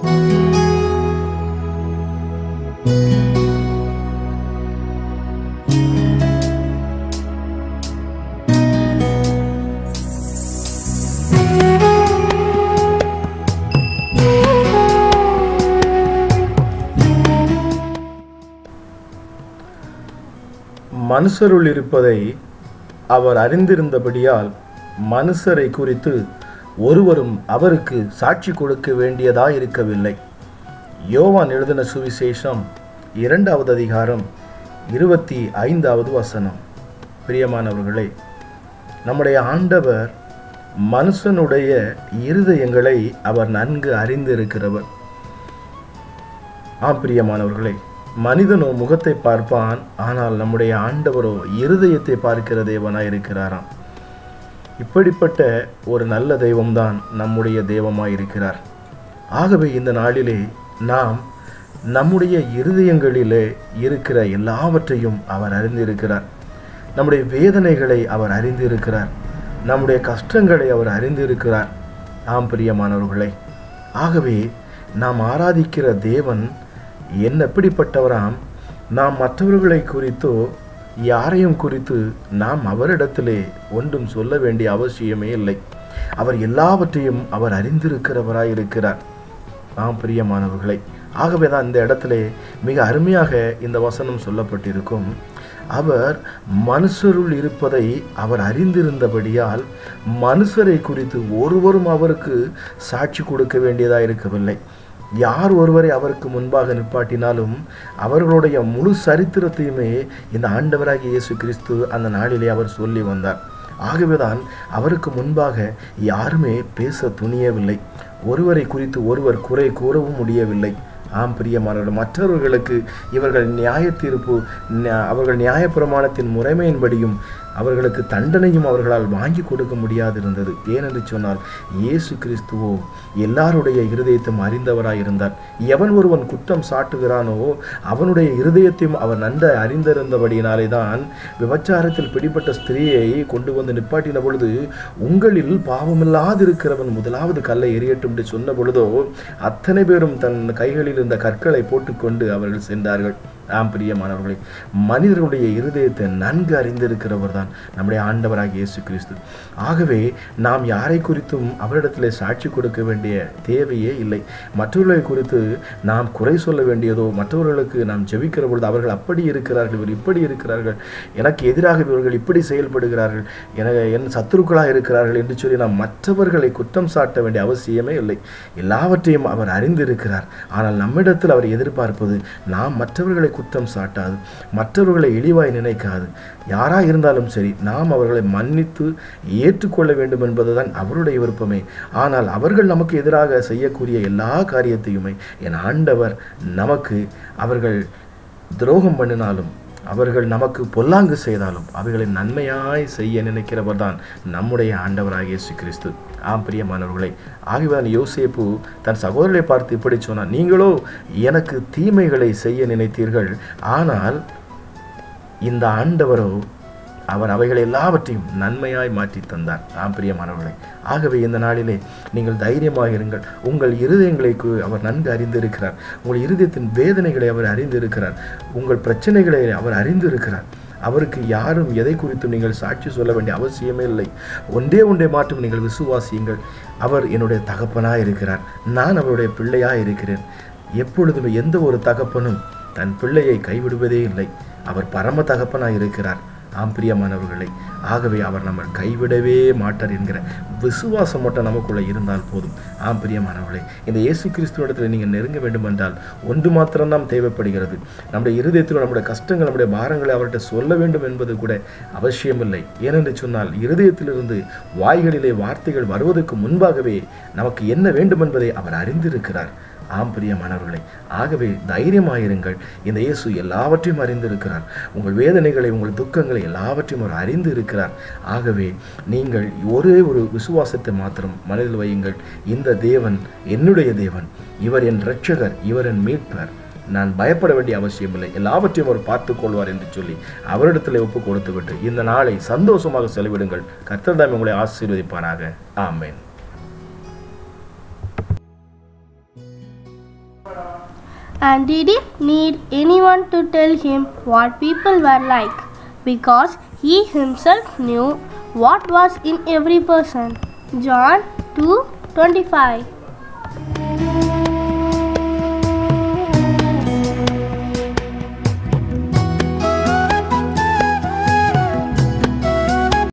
மனுஷருள் இருப்பதை அவர் அறிந்திருந்தபடியால் மனுஷரை குறித்து ஒருவரும் அவருக்கு சாட்சி கொடுக்க வேண்டியதாயிருக்கவில்லை யோவான் எழுதின சுவிசேஷம் இரண்டாவது அதிகாரம் இருபத்தி ஐந்தாவது வசனம் பிரியமானவர்களே நம்முடைய ஆண்டவர் மனுஷனுடைய இருதயங்களை அவர் நன்கு அறிந்திருக்கிறவர் ஆம் பிரியமானவர்களே மனிதனோ முகத்தை பார்ப்பான் ஆனால் நம்முடைய ஆண்டவரோ இருதயத்தை பார்க்கிற தேவனாய் இருக்கிறாராம் இப்படிப்பட்ட ஒரு நல்ல தெய்வம்தான் நம்முடைய தெய்வமாய் இருக்கிறார் ஆகவே இந்த நாளிலே நாம் நம்முடைய இருதயங்களிலே இருக்கிற எல்லாவற்றையும் அவர் அறிந்திருக்கிறார் நம்முடைய வேதனைகளை அவர் அறிந்திருக்கிறார் நம்முடைய கஷ்டங்களை அவர் அறிந்திருக்கிறார் ஆம் பிரியமானவர்களே ஆகவே நாம் ஆராதிக்கிற தேவன் என்ன எப்படிப்பட்டவராம் நாம் மற்றவர்களை குறித்தோ யாரையும் குறித்து நாம் அவரிடத்திலே ஒன்றும் சொல்ல வேண்டிய அவசியமே இல்லை அவர் எல்லாவற்றையும் அவர் அறிந்திருக்கிறவராய் இருக்கிறார் ஆம் பிரியமானவர்களை ஆகவே தான் இந்த இடத்திலே மிக அருமையாக இந்த வசனம் சொல்லப்பட்டிருக்கும் அவர் மனுஷருள் இருப்பதை அவர் அறிந்திருந்தபடியால் மனுஷரை குறித்து ஒருவரும் அவருக்கு சாட்சி கொடுக்க வேண்டியதாக இருக்கவில்லை யார் ஒருவரை அவருக்கு முன்பாக நிற்பாட்டினாலும் அவர்களுடைய முழு சரித்திரத்தையுமே இந்த ஆண்டவராகிய இயேசு கிறிஸ்து அந்த நாளிலே அவர் சொல்லி வந்தார் ஆகவேதான் அவருக்கு முன்பாக யாருமே பேச துணியவில்லை ஒருவரை குறித்து ஒருவர் குறை கூறவும் முடியவில்லை ஆம் பிரியமானவர்கள் மற்றவர்களுக்கு இவர்கள் நியாய தீர்ப்பு ந- அவர்கள் நியாயப்பிரமாணத்தின் முறைமையின்படியும் அவர்களுக்கு தண்டனையும் அவர்களால் வாங்கி கொடுக்க முடியாதிருந்தது ஏனென்று சொன்னால் இயேசு கிறிஸ்துவோ எல்லாருடைய இருதயத்தையும் அறிந்தவராய் இருந்தார் எவன் ஒருவன் குற்றம் சாட்டுகிறானோ அவனுடைய இருதயத்தையும் அவர் நன்க அறிந்திருந்தபடியினாலே தான் விபச்சாரத்தில் பிடிப்பட்ட ஸ்திரீயை கொண்டு வந்து நிப்பாட்டின பொழுது உங்களில் பாவமில்லாதிருக்கிறவன் முதலாவது கல்லை எரியட்டும் என்று சொன்ன பொழுதோ அத்தனை பேரும் தன் கைகளில் இருந்த கற்களை போட்டுக்கொண்டு அவர்கள் சென்றார்கள் ஆம் பிரியமானவர்களே மனிதர்களுடைய இருதயத்தை நன்கு அறிந்திருக்கிறவர் தான் நம்முடைய ஆண்டவராகிய இயேசு கிறிஸ்து ஆகவே நாம் யாரை குறித்தும் அவரிடத்திலே சாட்சி கொடுக்க வேண்டிய தேவையே இல்லை மற்றவர்களை குறித்து நாம் குறை சொல்ல வேண்டியதோ மற்றவர்களுக்கு நாம் ஜெபிக்கிற பொழுது அவர்கள் அப்படி இருக்கிறார்கள் இவர் இப்படி இருக்கிறார்கள் எனக்கு எதிராக இவர்கள் இப்படி செயல்படுகிறார்கள் என என் சத்துருக்களாக இருக்கிறார்கள் என்று சொல்லி நாம் மற்றவர்களை குற்றம் சாட்ட வேண்டிய அவசியமே இல்லை எல்லாவற்றையும் அவர் அறிந்திருக்கிறார் ஆனால் நம்மிடத்தில் அவர் எதிர்பார்ப்பது நாம் மற்றவர்களை குற்றம் சாட்டாது மற்றவர்களை இழிவாய் நினைக்காது யாராக இருந்தாலும் சரி நாம் அவர்களை மன்னித்து ஏற்றுக்கொள்ள வேண்டும் என்பதுதான் அவருடைய விருப்பமே ஆனால் அவர்கள் நமக்கு எதிராக செய்யக்கூடிய எல்லா காரியத்தையுமே என் ஆண்டவர் நமக்கு அவர்கள் துரோகம் பண்ணினாலும் அவர்கள் நமக்கு பொல்லாங்கு செய்தாலும் அவைகளை நன்மையாய் செய்ய நினைக்கிறவர் தான் நம்முடைய ஆண்டவராகிய இயேசு கிறிஸ்து ஆம் பிரியமானவர்களே ஆகியவன் யோசேப்பு தன் சகோதரரை பார்த்து இப்படி சொன்னார் நீங்களோ எனக்கு தீமைகளை செய்ய நினைத்தீர்கள் ஆனால் இந்த ஆண்டவரோ அவர் அவைகள் எல்லாவற்றையும் நன்மையாய் மாற்றி தந்தார் ஆம் பிரியமானவர்களே ஆகவே இந்த நாளிலே நீங்கள் தைரியமாக இருங்கள் உங்கள் இருதயங்களை கு- அவர் நன்கு அறிந்திருக்கிறார் உங்கள் இருதயத்தின் வேதனைகளை அவர் அறிந்திருக்கிறார் உங்கள் பிரச்சனைகளை அவர் அறிந்திருக்கிறார் அவருக்கு யாரும் எதை குறித்தும் நீங்கள் சாட்சி சொல்ல வேண்டிய அவசியமே இல்லை ஒன்றே ஒன்றே மாற்றும் நீங்கள் விசுவாசியுங்கள் அவர் என்னுடைய தகப்பனாய் இருக்கிறார் நான் அவருடைய பிள்ளையாய் இருக்கிறேன் எப்பொழுதுமே எந்த ஒரு தகப்பனும் தன் பிள்ளையை கைவிடுவதே இல்லை அவர் பரம தகப்பனாய் இருக்கிறார் ஆம் பிரியமானவர்களே ஆகவே அவர் நம்ம கைவிடவே மாட்டார் என்கிற விசுவாசம் மட்டும் நமக்குள்ள இருந்தால் போதும் ஆம் பிரியமானவர்களே இந்த இயேசு கிறிஸ்துவிடத்தில் நீங்கள் நெருங்க வேண்டும் என்றால் ஒன்று மாத்திரம்தான் தேவைப்படுகிறது நம்முடைய இருதயத்தில் நம்முடைய கஷ்டங்கள் நம்முடைய பாரங்களை அவர்கிட்ட சொல்ல வேண்டும் என்பது கூட அவசியமில்லை ஏனென்று சொன்னால் இருதயத்திலிருந்து வாய்களிலே வார்த்தைகள் வருவதற்கு முன்பாகவே நமக்கு என்ன வேண்டும் என்பதை அவர் அறிந்திருக்கிறார் ஆம் பிரியமானவர்களே ஆகவே தைரியமாயிருங்கள் இந்த இயேசு எல்லாவற்றையும் அறிந்திருக்கிறார் உங்கள் வேதனைகளை உங்கள் துக்கங்களை எல்லாவற்றையும் அவர் அறிந்து இருக்கிறார் ஆகவே நீங்கள் ஒரே ஒரு விசுவாசத்தை மாத்திரம் மனதில் வையுங்கள் இந்த தேவன் என்னுடைய தேவன் இவர் என் இரட்சகர் இவர் என் மீட்பர் நான் பயப்பட வேண்டிய அவசியமில்லை எல்லாவற்றையும் அவர் பார்த்துக் கொள்வார் என்று சொல்லி அவரிடத்தில் ஒப்பு கொடுத்து விட்டு இந்த நாளை சந்தோஷமாக செலவிடுங்கள் கர்த்தர் தாமே உங்களை ஆசீர்வதிப்பாராக ஆமென் And didn't need anyone to tell him what people were like because he himself knew what was in every person. John 2:25